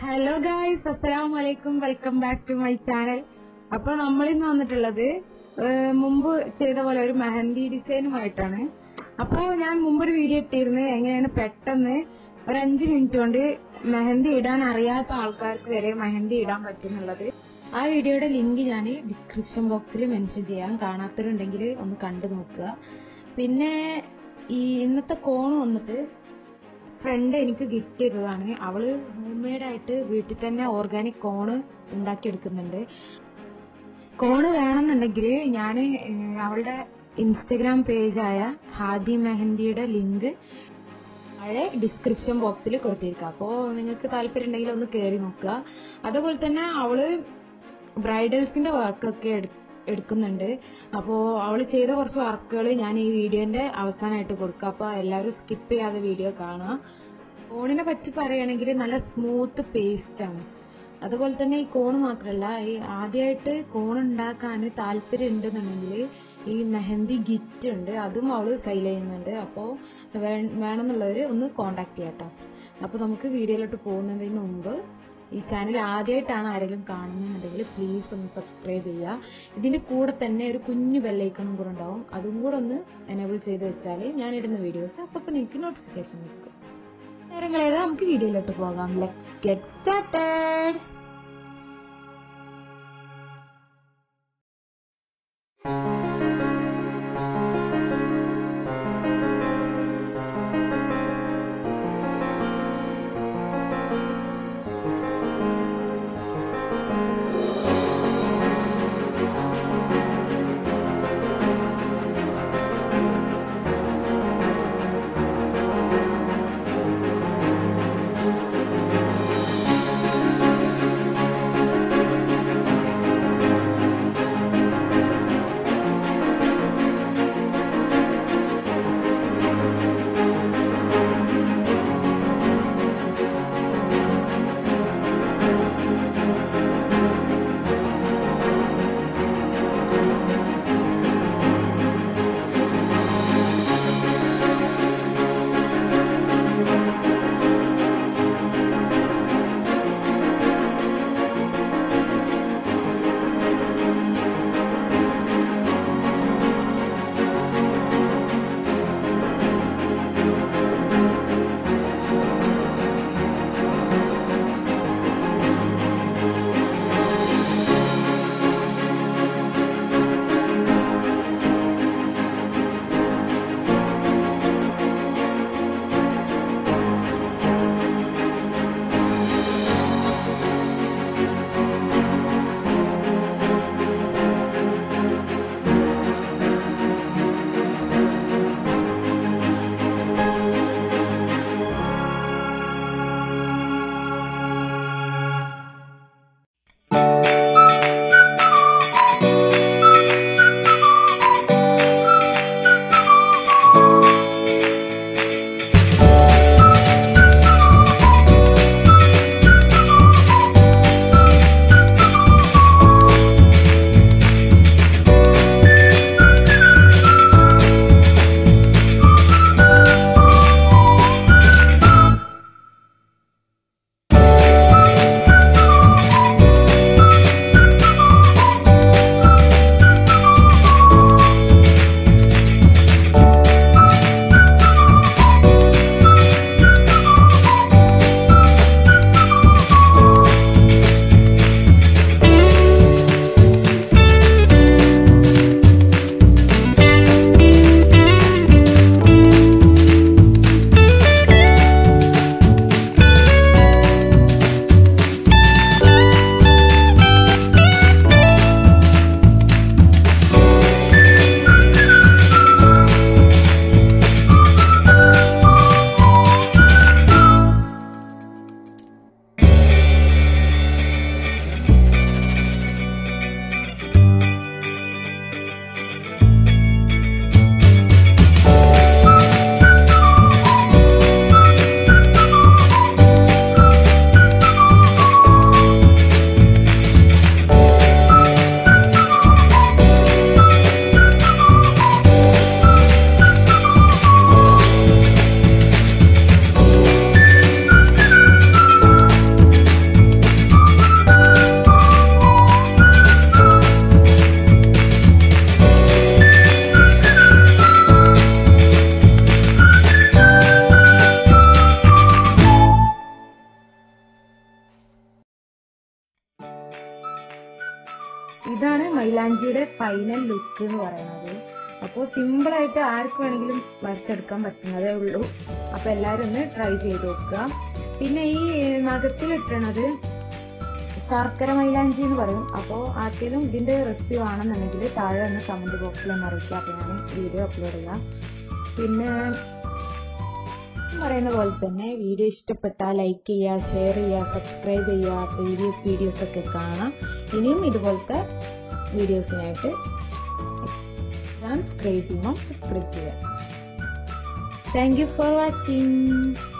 hello guys അസ്സലാമു അലൈക്കും welcome back to my channel അപ്പൊ നമ്മൾ ഇന്ന് വന്നിട്ടുള്ളത് ഏഹ്, മുമ്പ് ചെയ്ത പോലെ ഒരു മെഹന്തി ഡിസൈനുമായിട്ടാണ് അപ്പോ ഞാൻ മുമ്പ് ഒരു വീഡിയോ ഇട്ടിരുന്നു എങ്ങനെയാണ് പെട്ടെന്ന് ഒരു അഞ്ച് മിനിറ്റ് കൊണ്ട് മെഹന്തി ഇടാൻ അറിയാത്ത ആൾക്കാർക്ക് വരെ മെഹന്തി ഇടാൻ പറ്റുന്നുള്ളത് ആ വീഡിയോയുടെ ലിങ്ക് ഞാൻ ഡിസ്ക്രിപ്ഷൻ ബോക്സിൽ മെൻഷൻ ചെയ്യാം കാണാത്തവരുണ്ടെങ്കിൽ ഒന്ന് കണ്ടു നോക്കുക പിന്നെ ഈ ഇന്നത്തെ കോൺ വന്നിട്ട് ഫ്രണ്ട് എനിക്ക് ഗിഫ്റ്റ് ചെയ്തതാണ് അവള് ഹോം മെയ്ഡ് ആയിട്ട് വീട്ടിൽ തന്നെ ഓർഗാനിക് കോണ് ഉണ്ടാക്കിയെടുക്കുന്നുണ്ട് കോണ് വേണമെന്നുണ്ടെങ്കിൽ ഞാൻ അവളുടെ ഇൻസ്റ്റഗ്രാം പേജായ ഹാദി മെഹന്തിയുടെ ലിങ്ക് താഴെ ഡിസ്ക്രിപ്ഷൻ ബോക്സിൽ കൊടുത്തിരിക്കുക അപ്പോൾ നിങ്ങൾക്ക് താല്പര്യം ഉണ്ടെങ്കിൽ ഒന്ന് കയറി നോക്കുക അതുപോലെ തന്നെ അവള് ബ്രൈഡൽസിന്റെ വർക്കൊക്കെ എടുക്കുന്നുണ്ട് അപ്പോ അവള് ചെയ്ത കുറച്ച് വർക്കുകൾ ഞാൻ ഈ വീഡിയോന്റെ അവസാനമായിട്ട് കൊടുക്കുക അപ്പൊ എല്ലാവരും സ്കിപ്പ് ചെയ്യാതെ വീഡിയോ കാണുക കോണിനെ പറ്റി പറയുകയാണെങ്കിൽ നല്ല സ്മൂത്ത് പേസ്റ്റ് ആണ് അതുപോലെ തന്നെ ഈ കോൺ മാത്രമല്ല ഈ ആദ്യമായിട്ട് കോൺ ഉണ്ടാക്കാൻ താല്പര്യം ഉണ്ടെന്നുണ്ടെങ്കിൽ ഈ മെഹന്തി ഗിറ്റ് ഉണ്ട് അതും അവള് സെയിൽ ചെയ്യുന്നുണ്ട് അപ്പോൾ വേണമെന്നുള്ളവര് ഒന്ന് കോണ്ടാക്ട് ചെയ്യാട്ടോ അപ്പൊ നമുക്ക് വീഡിയോയിലോട്ട് പോകുന്നതിന് മുമ്പ് ഈ ചാനൽ ആദ്യമായിട്ടാണ് ആരെങ്കിലും കാണുന്നുണ്ടെങ്കിൽ പ്ലീസ് ഒന്ന് സബ്സ്ക്രൈബ് ചെയ്യുക ഇതിന്റെ കൂടെ തന്നെ ഒരു കുഞ്ഞു ബെല്ലൈക്കണും കൂടെ ഉണ്ടാവും അതും കൂടെ ഒന്ന് എനേബിൾ ചെയ്ത് വെച്ചാൽ ഞാൻ ഇടുന്ന വീഡിയോസ് അപ്പൊ നിങ്ങൾക്ക് നോട്ടിഫിക്കേഷൻ കിട്ടും നേരങ്ങളേതാ നമുക്ക് വീഡിയോയിലോട്ട് പോകാം let's get started final look എന്ന് പറയുന്നത് അപ്പോൾ സിമ്പിൾ ആയിട്ട് ആർക്ക് വേണമെങ്കിലും വരച്ചെടുക്കാൻ പറ്റുന്നതേ ഉള്ളൂ അപ്പൊ എല്ലാവരും ഒന്ന് ട്രൈ ചെയ്ത് നോക്കുക പിന്നെ ഈ നഖത്തിലിട്ടണത് ശർക്കര മൈലാഞ്ചി എന്ന് പറയും അപ്പോൾ ആർക്കെങ്കിലും ഇതിന്റെ റെസിപ്പി വേണമെന്നുണ്ടെങ്കിൽ താഴെ ഒന്ന് കമന്റ് ബോക്സിൽ ഒന്ന് അറിയിക്കുക അപ്പോൾ ഞാൻ വീഡിയോ അപ്ലോഡ് ചെയ്യാം പിന്നെ പറയുന്ന പോലെ തന്നെ വീഡിയോ ഇഷ്ടപ്പെട്ടാൽ ലൈക്ക് ചെയ്യുക ഷെയർ ചെയ്യുക സബ്സ്ക്രൈബ് ചെയ്യുക പ്രീവിയസ് വീഡിയോസ് ഒക്കെ കാണാം ഇനിയും ഇതുപോലത്തെ വീഡിയോസിനായിട്ട് ക്രേസി മോം സബ്സ്ക്രൈബ് ചെയ്യുക താങ്ക് യു ഫോർ വാച്ചിങ്